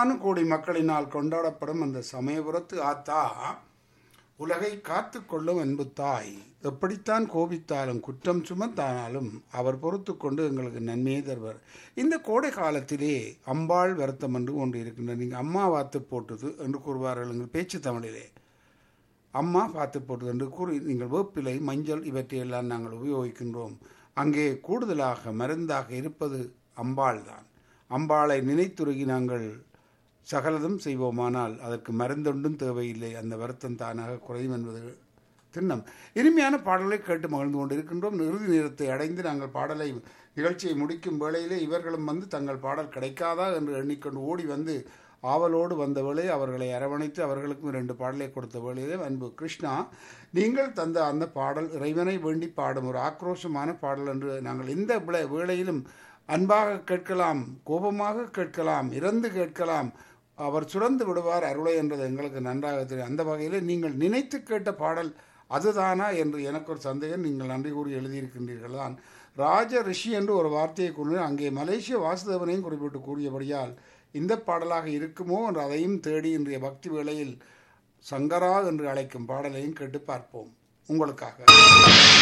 கோடானு கோடி மக்களினால் கொண்டாடப்படும் அந்த சமயபுரத்து ஆத்தா உலகை காத்து கொள்ளும் அன்பு தாய் எப்படித்தான் கோபித்தாலும் குற்றம் சுமத்தானாலும் அவர் பொறுத்து கொண்டு எங்களுக்கு நன்மையை தருவார் இந்த கோடை காலத்திலே அம்பாள் வருத்தம் என்று ஒன்று இருக்கின்றது நீங்கள் அம்மா வாத்து போட்டது என்று கூறுவார்கள் எங்கள் பேச்சு தமிழிலே அம்மா பார்த்து போட்டது என்று கூறி நீங்கள் வேப்பிலை மஞ்சள் இவற்றையெல்லாம் நாங்கள் உபயோகிக்கின்றோம் அங்கே கூடுதலாக மருந்தாக இருப்பது அம்பாள் தான் அம்பாளை நினைத்துருகி நாங்கள் சகலதும் செய்வோமானால் அதற்கு மருந்தொன்றும் தேவையில்லை அந்த வருத்தம் தானாக குறையும் என்பது திண்ணம் இனிமையான பாடலை கேட்டு மகிழ்ந்து கொண்டிருக்கின்றோம் இறுதி நேரத்தை அடைந்து நாங்கள் பாடலை நிகழ்ச்சியை முடிக்கும் வேளையிலே இவர்களும் வந்து தங்கள் பாடல் கிடைக்காதா என்று எண்ணிக்கொண்டு ஓடி வந்து ஆவலோடு வந்த வேளை அவர்களை அரவணைத்து அவர்களுக்கும் ரெண்டு பாடலை கொடுத்த வேளையிலே அன்பு கிருஷ்ணா நீங்கள் தந்த அந்த பாடல் இறைவனை வேண்டி பாடும் ஒரு ஆக்ரோஷமான பாடல் என்று நாங்கள் இந்த விளை- வேளையிலும் அன்பாக கேட்கலாம் கோபமாக கேட்கலாம் இறந்து கேட்கலாம் அவர் சுரந்து விடுவார் அருளை என்றது எங்களுக்கு நன்றாக தெரியும் அந்த வகையில் நீங்கள் நினைத்து கேட்ட பாடல் அதுதானா என்று எனக்கு ஒரு சந்தேகம் நீங்கள் நன்றி கூறி எழுதியிருக்கின்றீர்கள் தான் ராஜ ரிஷி என்று ஒரு வார்த்தையை கூறி அங்கே மலேசிய வாசுதேவனையும் குறிப்பிட்டு கூறியபடியால் இந்த பாடலாக இருக்குமோ என்று அதையும் தேடி இன்றைய பக்தி வேளையில் சங்கரா என்று அழைக்கும் பாடலையும் கேட்டு பார்ப்போம் உங்களுக்காக